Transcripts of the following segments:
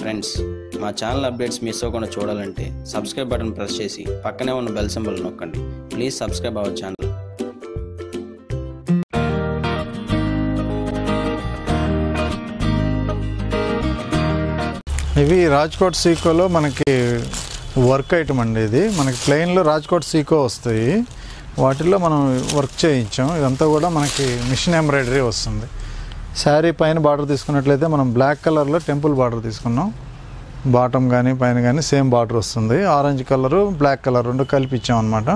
friends మా channel updates miss అవ్వకుండా చూడాలంటే సబ్స్క్రైబ్ బటన్ ప్రెస్ చేసి పక్కనే ఉన్న బెల్ సింబల్ నొక్కండి ప్లీజ్ సబ్స్క్రైబ్ అవర్ ఛానల్ ఇవి రాజ్కోట్ సీకోలో మనకి వర్క్ ఐటమ్ అండి ఇది మనకి ప్లెయిన్లో రాజ్కోట్ సీకో వస్తాయి వాటిల్లో మనం వర్క్ చేయించాం ఇదంతా కూడా మనకి మిషన్ ఎంబ్రాయిడరీ వస్తుంది శారీ పైన బార్డర్ తీసుకున్నట్లయితే మనం బ్లాక్ కలర్లో టెంపుల్ బార్డర్ తీసుకున్నాం బాటమ్ కానీ పైన కానీ సేమ్ బార్డర్ వస్తుంది ఆరెంజ్ కలరు బ్లాక్ కలర్ రెండు కలిపి ఇచ్చాం అనమాట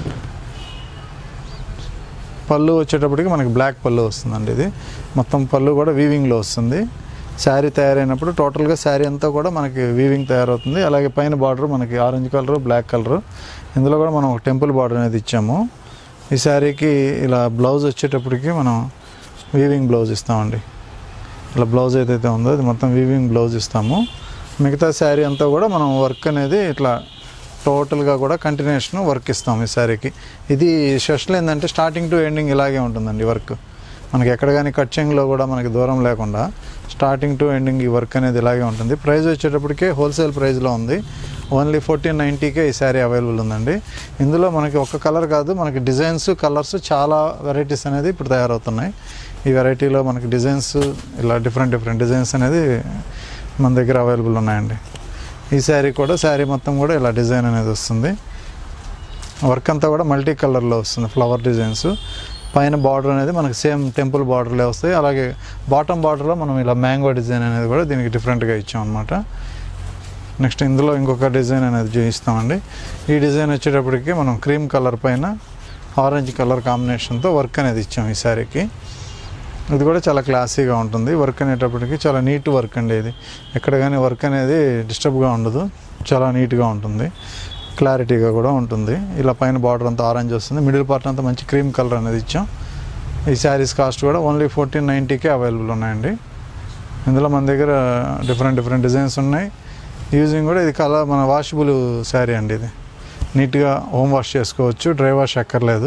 పళ్ళు వచ్చేటప్పటికి మనకి బ్లాక్ పళ్ళు వస్తుందండి ఇది మొత్తం పళ్ళు కూడా వీవింగ్లో వస్తుంది శారీ తయారైనప్పుడు టోటల్గా శారీ అంతా కూడా మనకి వీవింగ్ తయారవుతుంది అలాగే పైన బార్డర్ మనకి ఆరెంజ్ కలర్ బ్లాక్ కలర్ ఇందులో కూడా మనం ఒక టెంపుల్ బార్డర్ అనేది ఇచ్చాము ఈ శారీకి ఇలా బ్లౌజ్ వచ్చేటప్పటికి మనం వీవింగ్ బ్లౌజ్ ఇస్తామండి ఇలా బ్లౌజ్ ఏదైతే ఉందో అది మొత్తం వీవింగ్ బ్లౌజ్ ఇస్తాము మిగతా శారీ అంతా కూడా మనం వర్క్ అనేది ఇట్లా టోటల్గా కూడా కంటిన్యూషన్ వర్క్ ఇస్తాం ఈ శారీకి ఇది స్పెషల్ ఏంటంటే స్టార్టింగ్ టు ఎండింగ్ ఇలాగే ఉంటుందండి వర్క్ మనకి ఎక్కడ కానీ కట్చింగ్లో కూడా మనకి దూరం లేకుండా స్టార్టింగ్ టు ఎండింగ్ ఈ వర్క్ అనేది ఇలాగే ఉంటుంది ప్రైస్ వచ్చేటప్పటికే హోల్సేల్ ప్రైస్లో ఉంది ఓన్లీ ఫోర్టీన్ నైంటీకే ఈ శారీ అవైలబుల్ ఉందండి ఇందులో మనకి ఒక కలర్ కాదు మనకి డిజైన్స్ కలర్స్ చాలా వెరైటీస్ అనేది ఇప్పుడు తయారవుతున్నాయి ఈ వెరైటీలో మనకి డిజైన్స్ ఇలా డిఫరెంట్ డిఫరెంట్ డిజైన్స్ అనేది మన దగ్గర అవైలబుల్ ఉన్నాయండి ఈ శారీ కూడా శారీ మొత్తం కూడా ఇలా డిజైన్ అనేది వస్తుంది వర్క్ అంతా కూడా మల్టీ కలర్లో వస్తుంది ఫ్లవర్ డిజైన్స్ పైన బార్డర్ అనేది మనకి సేమ్ టెంపుల్ బార్డర్లే వస్తాయి అలాగే బాటమ్ బార్డర్లో మనం ఇలా మ్యాంగో డిజైన్ అనేది కూడా దీనికి డిఫరెంట్గా ఇచ్చాం అనమాట నెక్స్ట్ ఇందులో ఇంకొక డిజైన్ అనేది చూపిస్తామండి ఈ డిజైన్ వచ్చేటప్పటికి మనం క్రీమ్ కలర్ పైన ఆరెంజ్ కలర్ కాంబినేషన్తో వర్క్ అనేది ఇచ్చాం ఈ శారీకి ఇది కూడా చాలా క్లాసీగా ఉంటుంది వర్క్ అనేటప్పటికి చాలా నీట్ వర్క్ అండి ఇది ఎక్కడ కానీ వర్క్ అనేది డిస్టర్బ్గా ఉండదు చాలా నీట్గా ఉంటుంది క్లారిటీగా కూడా ఉంటుంది ఇలా పైన బార్డర్ అంతా ఆరెంజ్ వస్తుంది మిడిల్ పార్ట్ అంతా మంచి క్రీమ్ కలర్ అనేది ఇచ్చాం ఈ శారీస్ కాస్ట్ కూడా ఓన్లీ ఫోర్టీన్ నైంటీకే అవైలబుల్ ఉన్నాయండి ఇందులో మన దగ్గర డిఫరెంట్ డిఫరెంట్ డిజైన్స్ ఉన్నాయి యూజింగ్ కూడా ఇది కలర్ మన వాషబుల్ శారీ అండి ఇది నీట్గా హోమ్ వాష్ చేసుకోవచ్చు డ్రై వాష్ ఎక్కర్లేదు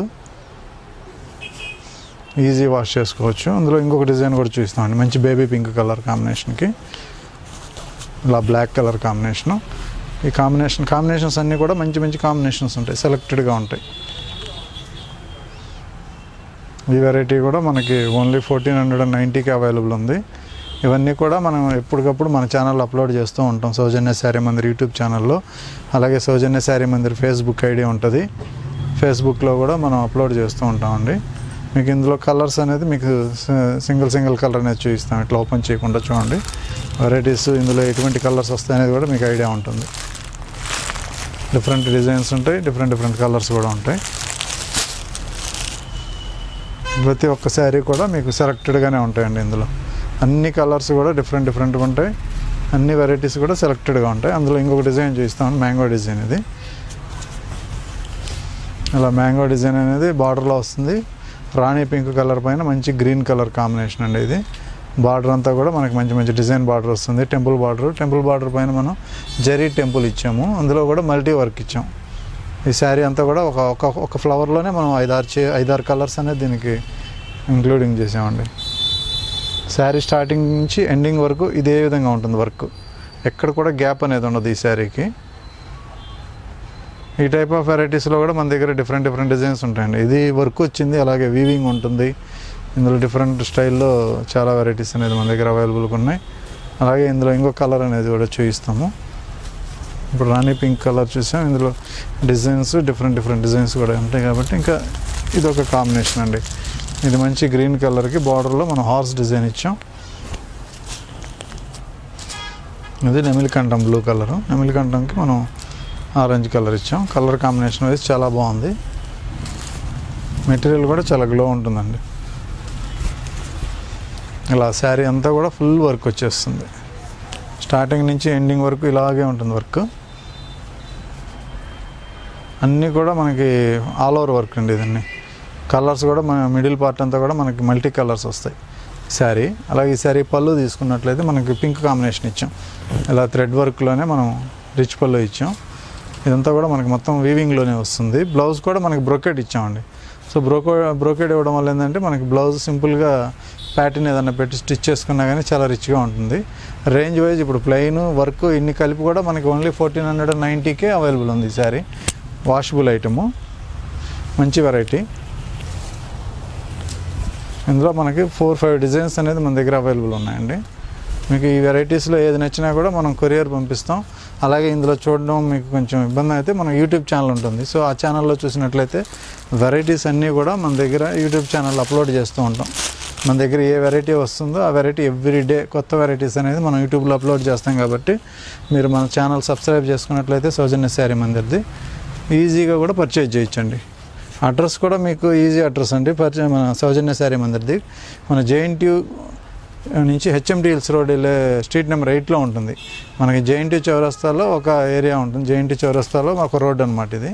ఈజీ వాష్ చేసుకోవచ్చు అందులో ఇంకొక డిజైన్ కూడా చూస్తామండి మంచి బేబీ పింక్ కలర్ కాంబినేషన్కి ఇలా బ్లాక్ కలర్ కాంబినేషను ఈ కాంబినేషన్ కాంబినేషన్స్ అన్నీ కూడా మంచి మంచి కాంబినేషన్స్ ఉంటాయి సెలెక్టెడ్గా ఉంటాయి ఈ వెరైటీ కూడా మనకి ఓన్లీ ఫోర్టీన్ హండ్రెడ్ అండ్ నైంటీకి అవైలబుల్ ఉంది ఇవన్నీ కూడా మనం ఎప్పటికప్పుడు మన ఛానల్లో అప్లోడ్ చేస్తూ ఉంటాం సౌజన్య శారీ మందిర్ యూట్యూబ్ ఛానల్లో అలాగే సౌజన్య శారీ మందిర్ ఫేస్బుక్ ఐడి ఉంటుంది ఫేస్బుక్లో కూడా మనం అప్లోడ్ చేస్తూ ఉంటామండి మీకు ఇందులో కలర్స్ అనేది మీకు సింగిల్ సింగిల్ కలర్ అనేది చూపిస్తాం ఇట్లా ఓపెన్ చేయకుండా చూడండి వెరైటీస్ ఇందులో ఎటువంటి కలర్స్ వస్తాయి అనేది కూడా మీకు ఐడియా ఉంటుంది డిఫరెంట్ డిజైన్స్ ఉంటాయి డిఫరెంట్ డిఫరెంట్ కలర్స్ కూడా ఉంటాయి ప్రతి ఒక్క శారీ కూడా మీకు సెలెక్టెడ్గానే ఉంటాయండి ఇందులో అన్ని కలర్స్ కూడా డిఫరెంట్ డిఫరెంట్గా ఉంటాయి అన్ని వెరైటీస్ కూడా సెలెక్టెడ్గా ఉంటాయి అందులో ఇంకొక డిజైన్ చూస్తాను మ్యాంగో డిజైన్ ఇది ఇలా మ్యాంగో డిజైన్ అనేది బార్డర్లో వస్తుంది రాణి పింక్ కలర్ పైన మంచి గ్రీన్ కలర్ కాంబినేషన్ అండి ఇది బార్డర్ అంతా కూడా మనకి మంచి మంచి డిజైన్ బార్డర్ వస్తుంది టెంపుల్ బార్డర్ టెంపుల్ బార్డర్ పైన మనం జరీ టెంపుల్ ఇచ్చాము అందులో కూడా మల్టీ వర్క్ ఇచ్చాం ఈ శారీ అంతా కూడా ఒక ఒక ఒక ఫ్లవర్లోనే మనం ఐదారు చే ఐదారు కలర్స్ అనేది దీనికి ఇంక్లూడింగ్ చేసామండి శారీ స్టార్టింగ్ నుంచి ఎండింగ్ వరకు ఇదే విధంగా ఉంటుంది వర్క్ ఎక్కడ కూడా గ్యాప్ అనేది ఉండదు ఈ శారీకి ఈ టైప్ ఆఫ్ వెరైటీస్లో కూడా మన దగ్గర డిఫరెంట్ డిఫరెంట్ డిజైన్స్ ఉంటాయండి ఇది వర్క్ వచ్చింది అలాగే వీవింగ్ ఉంటుంది ఇందులో డిఫరెంట్ స్టైల్లో చాలా వెరైటీస్ అనేది మన దగ్గర అవైలబుల్గా ఉన్నాయి అలాగే ఇందులో ఇంకో కలర్ అనేది కూడా చూపిస్తాము ఇప్పుడు రాణి పింక్ కలర్ చూసాం ఇందులో డిజైన్స్ డిఫరెంట్ డిఫరెంట్ డిజైన్స్ కూడా ఉంటాయి కాబట్టి ఇంకా ఇది ఒక కాంబినేషన్ అండి ఇది మంచి గ్రీన్ కలర్కి బార్డర్లో మనం హార్స్ డిజైన్ ఇచ్చాం ఇది నెమిలికంఠం బ్లూ కలరు నెమిలికంఠంకి మనం ఆరెంజ్ కలర్ ఇచ్చాం కలర్ కాంబినేషన్ అనేది చాలా బాగుంది మెటీరియల్ కూడా చాలా గ్లో ఉంటుందండి ఇలా శారీ అంతా కూడా ఫుల్ వర్క్ వచ్చేస్తుంది స్టార్టింగ్ నుంచి ఎండింగ్ వరకు ఇలాగే ఉంటుంది వర్క్ అన్నీ కూడా మనకి ఆల్ ఓవర్ వర్క్ అండి ఇదన్నీ కలర్స్ కూడా మన మిడిల్ పార్ట్ అంతా కూడా మనకి మల్టీ కలర్స్ వస్తాయి శారీ అలాగే ఈ శారీ పళ్ళు తీసుకున్నట్లయితే మనకి పింక్ కాంబినేషన్ ఇచ్చాం ఇలా థ్రెడ్ వర్క్లోనే మనం రిచ్ పళ్ళు ఇచ్చాం ఇదంతా కూడా మనకి మొత్తం వీవింగ్లోనే వస్తుంది బ్లౌజ్ కూడా మనకి బ్రోకెట్ ఇచ్చామండి సో బ్రోకో బ్రోకెట్ ఇవ్వడం వల్ల ఏంటంటే మనకి బ్లౌజ్ సింపుల్గా ప్యాటర్న్ ఏదైనా పెట్టి స్టిచ్ చేసుకున్నా కానీ చాలా రిచ్గా ఉంటుంది రేంజ్ వైజ్ ఇప్పుడు ప్లెయిన్ వర్క్ ఇన్ని కలిపి కూడా మనకి ఓన్లీ ఫోర్టీన్ హండ్రెడ్ నైంటీకే అవైలబుల్ ఉంది ఈ శారీ వాషబుల్ ఐటము మంచి వెరైటీ ఇందులో మనకి ఫోర్ ఫైవ్ డిజైన్స్ అనేది మన దగ్గర అవైలబుల్ ఉన్నాయండి మీకు ఈ వెరైటీస్లో ఏది నచ్చినా కూడా మనం కొరియర్ పంపిస్తాం అలాగే ఇందులో చూడడం మీకు కొంచెం ఇబ్బంది అయితే మన యూట్యూబ్ ఛానల్ ఉంటుంది సో ఆ ఛానల్లో చూసినట్లయితే వెరైటీస్ అన్నీ కూడా మన దగ్గర యూట్యూబ్ ఛానల్ అప్లోడ్ చేస్తూ ఉంటాం మన దగ్గర ఏ వెరైటీ వస్తుందో ఆ వెరైటీ ఎవ్రీ డే కొత్త వెరైటీస్ అనేది మనం యూట్యూబ్లో అప్లోడ్ చేస్తాం కాబట్టి మీరు మన ఛానల్ సబ్స్క్రైబ్ చేసుకున్నట్లయితే సౌజన్య శారీ మందిర్ది ఈజీగా కూడా పర్చేజ్ చేయొచ్చండి అడ్రస్ కూడా మీకు ఈజీ అడ్రస్ అండి పర్చే మన సౌజన్య శారీ మందిర్ది మన జేఎన్టీ నుంచి హెచ్ఎండి హిల్స్ రోడ్ వెళ్ళే స్ట్రీట్ నెంబర్ ఎయిట్లో ఉంటుంది మనకి జేఎన్టీ చౌరస్తాలో ఒక ఏరియా ఉంటుంది జేఎన్టీ చౌరస్తాలో ఒక రోడ్ అనమాట ఇది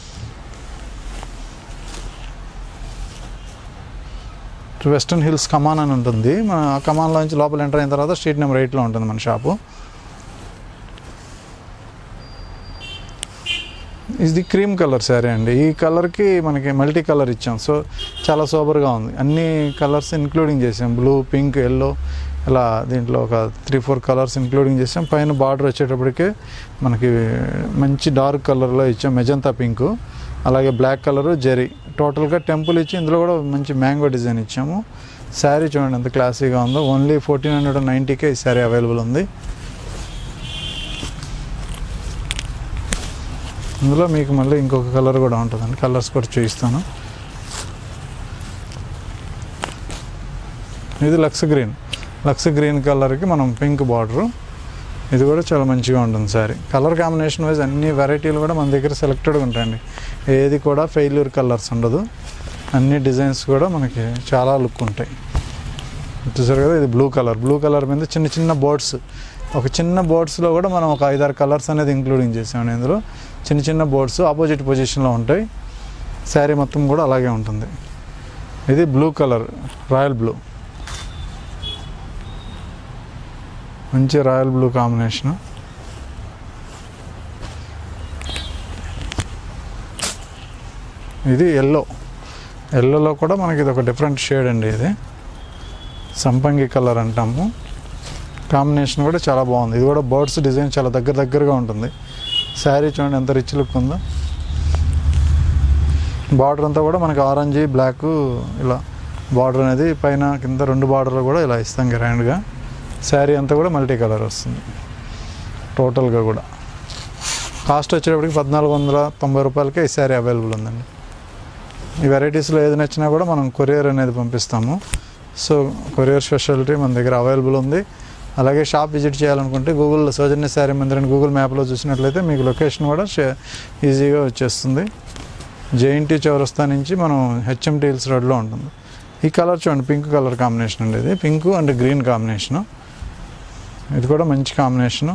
వెస్టర్న్ హిల్స్ కమాన్ అని ఉంటుంది మన ఆ కమాన్లో నుంచి లోపల ఎంటర్ అయిన తర్వాత స్ట్రీట్ నెంబర్ ఎయిట్లో ఉంటుంది మన షాపు ఇది క్రీమ్ కలర్ శారీ అండి ఈ కలర్కి మనకి మల్టీ కలర్ ఇచ్చాం సో చాలా సూపర్గా ఉంది అన్ని కలర్స్ ఇంక్లూడింగ్ చేసాం బ్లూ పింక్ ఎల్లో ఇలా దీంట్లో ఒక త్రీ ఫోర్ కలర్స్ ఇంక్లూడింగ్ చేసాం పైన బార్డర్ వచ్చేటప్పటికే మనకి మంచి డార్క్ కలర్లో ఇచ్చాం మెజంతా పింక్ అలాగే బ్లాక్ కలరు జెరీ టోటల్గా టెంపుల్ ఇచ్చి ఇందులో కూడా మంచి మ్యాంగో డిజైన్ ఇచ్చాము శారీ చూడండి ఎంత క్లాసీగా ఉందో ఓన్లీ ఫోర్టీన్ హండ్రెడ్ నైంటీకే ఈ శారీ అవైలబుల్ ఉంది ఇందులో మీకు మళ్ళీ ఇంకొక కలర్ కూడా ఉంటుందండి కలర్స్ కూడా చూపిస్తాను ఇది లక్స్ గ్రీన్ లక్స్ గ్రీన్ కలర్కి మనం పింక్ బార్డరు ఇది కూడా చాలా మంచిగా ఉంటుంది సారీ కలర్ కాంబినేషన్ వైజ్ అన్ని వెరైటీలు కూడా మన దగ్గర సెలెక్టెడ్గా ఉంటాయండి ఏది కూడా ఫెయిల్యూర్ కలర్స్ ఉండదు అన్ని డిజైన్స్ కూడా మనకి చాలా లుక్ ఉంటాయి చూసారు కదా ఇది బ్లూ కలర్ బ్లూ కలర్ మీద చిన్న చిన్న బోర్డ్స్ ఒక చిన్న బోర్డ్స్లో కూడా మనం ఒక ఐదారు కలర్స్ అనేది ఇంక్లూడింగ్ చేసామండి ఇందులో చిన్న చిన్న బోర్డ్స్ ఆపోజిట్ పొజిషన్లో ఉంటాయి శారీ మొత్తం కూడా అలాగే ఉంటుంది ఇది బ్లూ కలర్ రాయల్ బ్లూ మంచి రాయల్ బ్లూ కాంబినేషన్ ఇది ఎల్లో ఎల్లోలో కూడా మనకి ఇది ఒక డిఫరెంట్ షేడ్ అండి ఇది సంపంగి కలర్ అంటాము కాంబినేషన్ కూడా చాలా బాగుంది ఇది కూడా బర్డ్స్ డిజైన్ చాలా దగ్గర దగ్గరగా ఉంటుంది శారీ చూడండి ఎంత రిచ్ లుక్ ఉందో బార్డర్ అంతా కూడా మనకి ఆరెంజ్ బ్లాక్ ఇలా బార్డర్ అనేది పైన కింద రెండు బార్డర్లు కూడా ఇలా ఇస్తాం గ్రాండ్గా శారీ అంతా కూడా మల్టీ కలర్ వస్తుంది టోటల్గా కూడా కాస్ట్ వచ్చేటప్పటికి పద్నాలుగు వందల తొంభై రూపాయలకే ఈ శారీ అవైలబుల్ ఉందండి ఈ వెరైటీస్లో ఏది నచ్చినా కూడా మనం కొరియర్ అనేది పంపిస్తాము సో కొరియర్ స్పెషాలిటీ మన దగ్గర అవైలబుల్ ఉంది అలాగే షాప్ విజిట్ చేయాలనుకుంటే గూగుల్ సౌజన్య శారీ మందిరం గూగుల్ మ్యాప్లో చూసినట్లయితే మీకు లొకేషన్ కూడా షే- ఈజీగా వచ్చేస్తుంది జేఎన్టీ చౌరస్తా నుంచి మనం హెచ్ఎంటీ హిల్స్ రోడ్లో ఉంటుంది ఈ కలర్ చూడండి పింక్ కలర్ కాంబినేషన్ అండి ఇది పింక్ అండ్ గ్రీన్ కాంబినేషను ఇది కూడా మంచి కాంబినేషను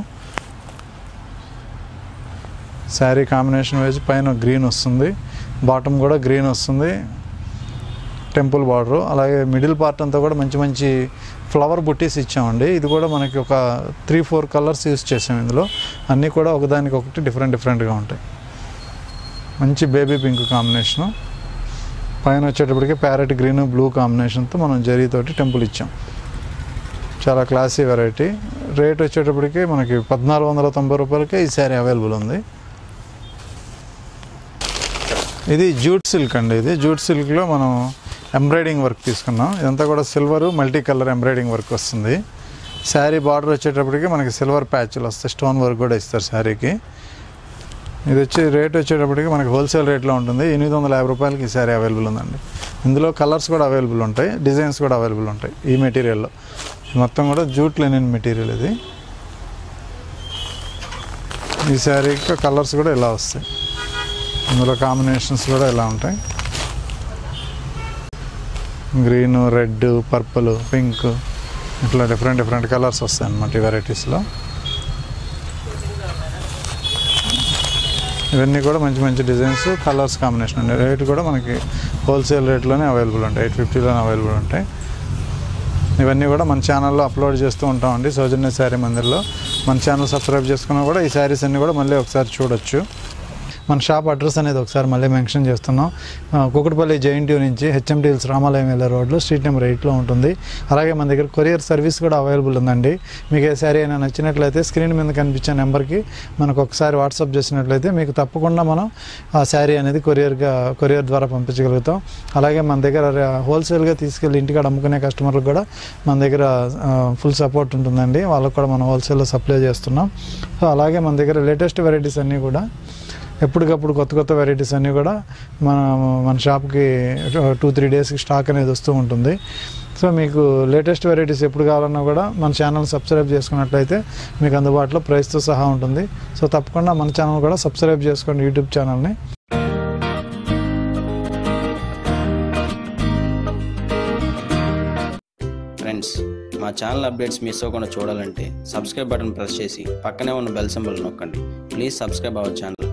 శారీ కాంబినేషన్ వైజ్ పైన గ్రీన్ వస్తుంది బాటమ్ కూడా గ్రీన్ వస్తుంది టెంపుల్ బార్డర్ అలాగే మిడిల్ పార్ట్ అంతా కూడా మంచి మంచి ఫ్లవర్ బుట్టీస్ ఇచ్చామండి ఇది కూడా మనకి ఒక త్రీ ఫోర్ కలర్స్ యూస్ చేసాం ఇందులో అన్నీ కూడా ఒకదానికి ఒకటి డిఫరెంట్ డిఫరెంట్గా ఉంటాయి మంచి బేబీ పింక్ కాంబినేషను పైన వచ్చేటప్పటికి ప్యారెట్ గ్రీన్ బ్లూ కాంబినేషన్తో మనం జరీతోటి టెంపుల్ ఇచ్చాం చాలా క్లాసీ వెరైటీ రేట్ వచ్చేటప్పటికి మనకి పద్నాలుగు వందల తొంభై రూపాయలకే ఈ శారీ అవైలబుల్ ఉంది ఇది జూట్ సిల్క్ అండి ఇది జూట్ సిల్క్లో మనం ఎంబ్రాయిడింగ్ వర్క్ తీసుకున్నాం ఇదంతా కూడా silver multi colour embroidering work వస్తుంది శారీ బార్డర్ వచ్చేటప్పటికి మనకి సిల్వర్ ప్యాచ్లు వస్తాయి స్టోన్ వర్క్ కూడా ఇస్తారు శారీకి ఇది వచ్చి రేట్ వచ్చేటప్పటికి మనకి హోల్సేల్ రేట్లో ఉంటుంది ఎనిమిది వందల యాభై రూపాయలకి ఈ శారీ అవైలబుల్ ఉందండి ఇందులో కలర్స్ కూడా అవైలబుల్ ఉంటాయి డిజైన్స్ కూడా అవైలబుల్ ఉంటాయి ఈ మెటీరియల్లో మొత్తం కూడా జూట్ లెనిన్ మెటీరియల్ ఇది ఈ శారీకి కలర్స్ కూడా ఇలా వస్తాయి ఇందులో కాంబినేషన్స్ కూడా ఇలా ఉంటాయి గ్రీన్ రెడ్ పర్పుల్ పింక్ ఇట్లా డిఫరెంట్ డిఫరెంట్ కలర్స్ వస్తాయి అన్నమాట ఈ వెరైటీస్లో ఇవన్నీ కూడా మంచి మంచి డిజైన్స్ కలర్స్ కాంబినేషన్ అండి రేట్ కూడా మనకి హోల్సేల్ రేట్లోనే అవైలబుల్ ఉంటాయి ఎయిట్ ఫిఫ్టీలోనే అవైలబుల్ ఉంటాయి ఇవన్నీ కూడా మన ఛానల్లో అప్లోడ్ చేస్తూ ఉంటామండి సౌజన్య శారీ మందిర్లో మన ఛానల్ సబ్స్క్రైబ్ చేసుకున్నా కూడా ఈ శారీస్ అన్నీ కూడా మళ్ళీ ఒకసారి చూడొచ్చు మన షాప్ అడ్రస్ అనేది ఒకసారి మళ్ళీ మెన్షన్ చేస్తున్నాం ఆ, కుకటపల్లి జేఎన్టీ నుంచి హెచ్ఎండి హిల్స్ రామాలయం వెళ్ళే రోడ్లో స్ట్రీట్ నెంబర్ ఎయిట్లో ఉంటుంది అలాగే మన దగ్గర కొరియర్ సర్వీస్ కూడా అవైలబుల్ ఉందండి మీకు ఏ శారీ అయినా నచ్చినట్లయితే స్క్రీన్ మీద కనిపించే నెంబర్కి మనకు ఒకసారి వాట్సాప్ చేసినట్లయితే మీకు తప్పకుండా మనం ఆ శారీ అనేది కొరియర్గా కొరియర్ ద్వారా పంపించగలుగుతాం అలాగే మన దగ్గర హోల్సేల్గా తీసుకెళ్ళి ఇంటికాడ అమ్ముకునే కస్టమర్లకు కూడా మన దగ్గర ఫుల్ సపోర్ట్ ఉంటుందండి వాళ్ళకు కూడా మనం హోల్సేల్లో సప్లై చేస్తున్నాం సో అలాగే మన దగ్గర లేటెస్ట్ వెరైటీస్ అన్నీ కూడా ఎప్పటికప్పుడు కొత్త కొత్త వెరైటీస్ అన్నీ కూడా మన మన షాప్కి టూ త్రీ డేస్కి స్టాక్ అనేది వస్తూ ఉంటుంది సో మీకు లేటెస్ట్ వెరైటీస్ ఎప్పుడు కావాలన్నా కూడా మన ఛానల్ సబ్స్క్రైబ్ చేసుకున్నట్లయితే మీకు అందుబాటులో ప్రైస్తో సహా ఉంటుంది సో తప్పకుండా మన ఛానల్ కూడా సబ్స్క్రైబ్ చేసుకోండి యూట్యూబ్ ఛానల్ని ఫ్రెండ్స్ మా ఛానల్ అప్డేట్స్ మిస్ అవ్వకుండా చూడాలంటే సబ్స్క్రైబ్ బటన్ ప్రెస్ చేసి పక్కనే ఉన్న బెల్ సింబల్ నొక్కండి ప్లీజ్ సబ్స్క్రైబ్ అవర్ ఛానల్